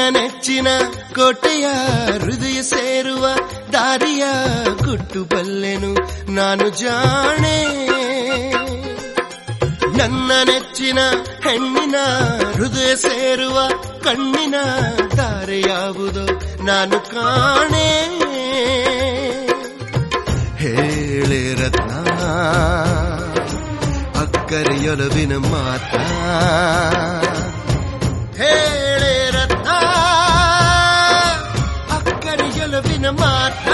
ನೆಚ್ಚಿನ ಕೋಟೆಯ ಹೃದಯ ಸೇರುವ ದಾರಿಯ ಗುಟ್ಟು ಬಲ್ಲೆನು ನಾನು ಜಾಣೆ ನನ್ನ ನೆಚ್ಚಿನ ಹೆಣ್ಣಿನ ಹೃದಯ ಸೇರುವ ಕಣ್ಣಿನ ತಾರೆ ಯಾವುದೋ ನಾನು ಕಾಣೆ ಹೇಳೆ ರತ್ನ ಅಕ್ಕರೆಯೊಲವಿನ ಮಾತ ಹೇಳೆ ರತ್ನ ಅಕ್ಕರೆಯೊಲವಿನ ಮಾತ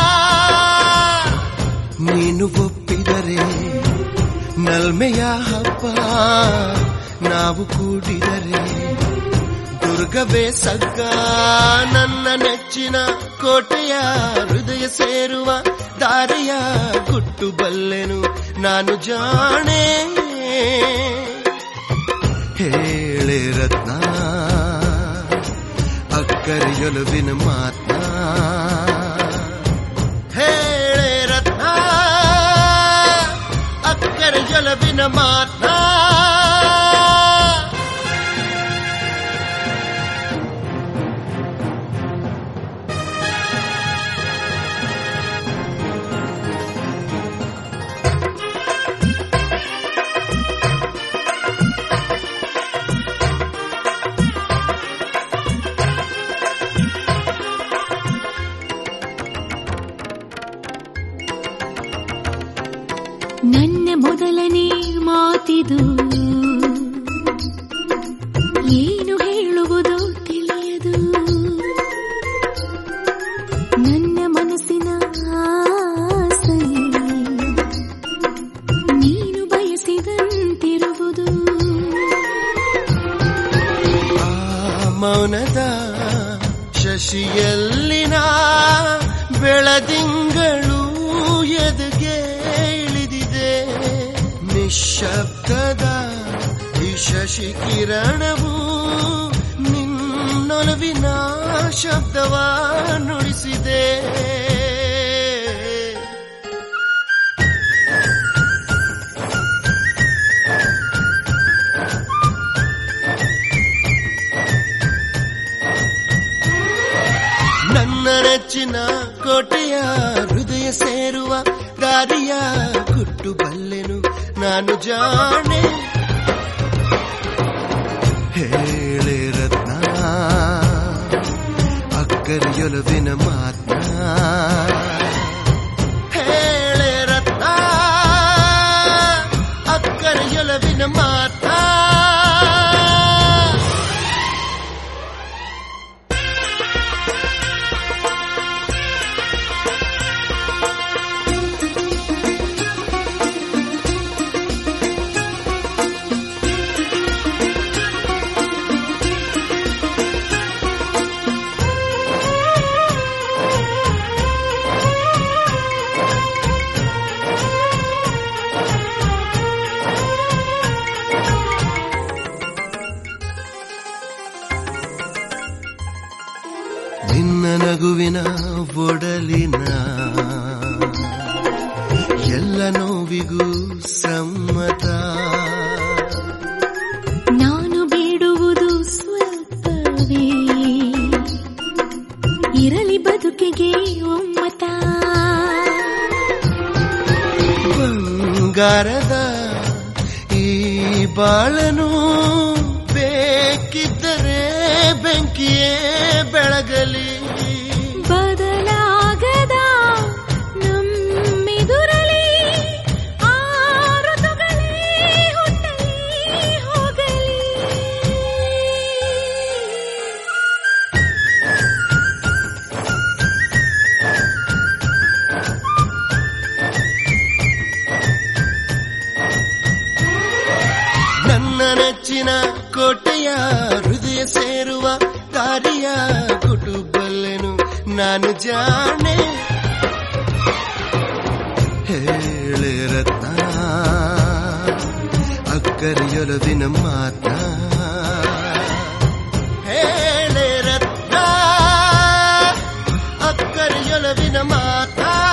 ನೀನು ಒಪ್ಪಿದರೆ ನಲ್ಮೆಯ ಹಬ್ಬ ನಾವು ಕೂಡಿದರೆ ದುರ್ಗವೇ ಸಗ್ಗ ನನ್ನ ನೆಚ್ಚಿನ ಕೋಟೆಯ ಹೃದಯ ಸೇರುವ ದಾರಿಯ ಗುಟ್ಟು ಬಲ್ಲೆನು ನಾನು ಜಾಣೆ ಹೇಳೆ ರತ್ನ ಅಕ್ಕರೆಯೊಲವಿನ ಮಾತ ಹೇಳೆ ರತ್ನ ಅಕ್ಕರೆಯೊಲವಿನ ಮಾತ ನನ್ನ ಮೊದಲನೇ ಮಾತಿದು ಏನು ಹೇಳುವುದು ತಿಳಿಯದು ನನ್ನ ಮನಸ್ಸಿನ ಆಸೆ ನೀನು ಬಯಸಿದಂತಿರುವುದು ಆ ಮೌನದ ಶಶಿಯಲ್ಲಿನ ಬೆಳದಿಂಗಳು ಎದುಗೆ ಇಳಿದಿದೆ ನಿಶ್ಶಬ್ದದ ಈ ಶಶಿ ಕಿರಣವು ನಿನ್ನೊಲವಿನ ಶಬ್ದವ ನುಡಿಸಿದೆ ನನ್ನ ನೆಚ್ಚಿನ ಕೋಟೆಯ ಹೃದಯ ಸೇರುವ ದಾರಿಯ ಗುಟ್ಟು ಬಲ್ಲೆನು ನಾನು ಜಾಣೆ ಹೇಳೆ ರತ್ನ ಅಕ್ಕರೆಯೊಲವಿನ ಮಾತ ಹೇಳೆ ರತ್ನ ಅಕ್ಕರೆಯೊಲವಿನ ಮಾತ ನಿನ್ನ ನಗುವಿನ ಒಡಲಿನ ಎಲ್ಲ ನೋವಿಗೂ ಸಮ್ಮತ ನಾನು ಬೇಡುವುದು ಸ್ವಲ್ಪವೇ ಇರಲಿ ಬದುಕಿಗೆ ಒಮ್ಮತ ಬಂಗಾರದ ಈ ಬಾಳನು ಬೇಕಿದ್ದರೆ ಬೆಂಕಿಯೇ ಬೆಳಗಲಿ ಬದಲಾಗದ ನಮ್ಮೆದುರಲಿ ಆ ಋತುಗಳೇ ಹುಟ್ಟಲಿ ಹೋಗಲಿ ನನ್ನ ನೆಚ್ಚಿನ ಕೋಟೆಯ ಹೃದಯ ಸೇರುವ ದಾರಿಯ ಕುಟುಂಬಲ್ಲೆನು ನಾನು ಜಾಣೆ ಹೇಳೆ ರತ್ನ ಅಕ್ಕರೆಯೊಲವಿನ ಮಾತ ಹೇಳೆ ರತ್ನ ಅಕ್ಕರೆಯೊಲವಿನ ಮಾತ